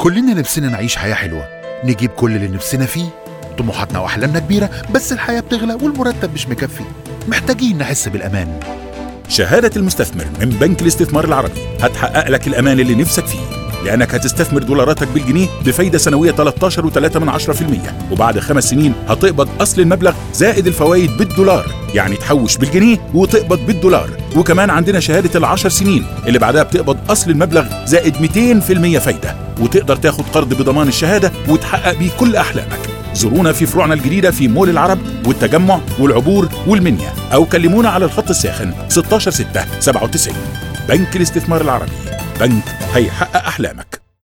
كلنا نفسنا نعيش حياة حلوة نجيب كل اللي نفسنا فيه طموحاتنا وأحلامنا كبيرة بس الحياة بتغلى والمرتب مش مكفي محتاجين نحس بالأمان شهادة المستثمر من بنك الاستثمار العربي هتحقق لك الأمان اللي نفسك فيه لأنك هتستثمر دولاراتك بالجنيه بفايدة سنوية 13.3% وبعد خمس سنين هتقبض أصل المبلغ زائد الفوائد بالدولار يعني تحوش بالجنيه وتقبض بالدولار وكمان عندنا شهادة العشر سنين اللي بعدها بتقبض أصل المبلغ زائد 200% فايدة وتقدر تاخد قرض بضمان الشهادة وتحقق بيه كل أحلامك زورونا في فروعنا الجديدة في مول العرب والتجمع والعبور والمنيا أو كلمونا على الخط الساخن 16 6 97 بنك الاستثمار العربي بنك هيحقق أحلامك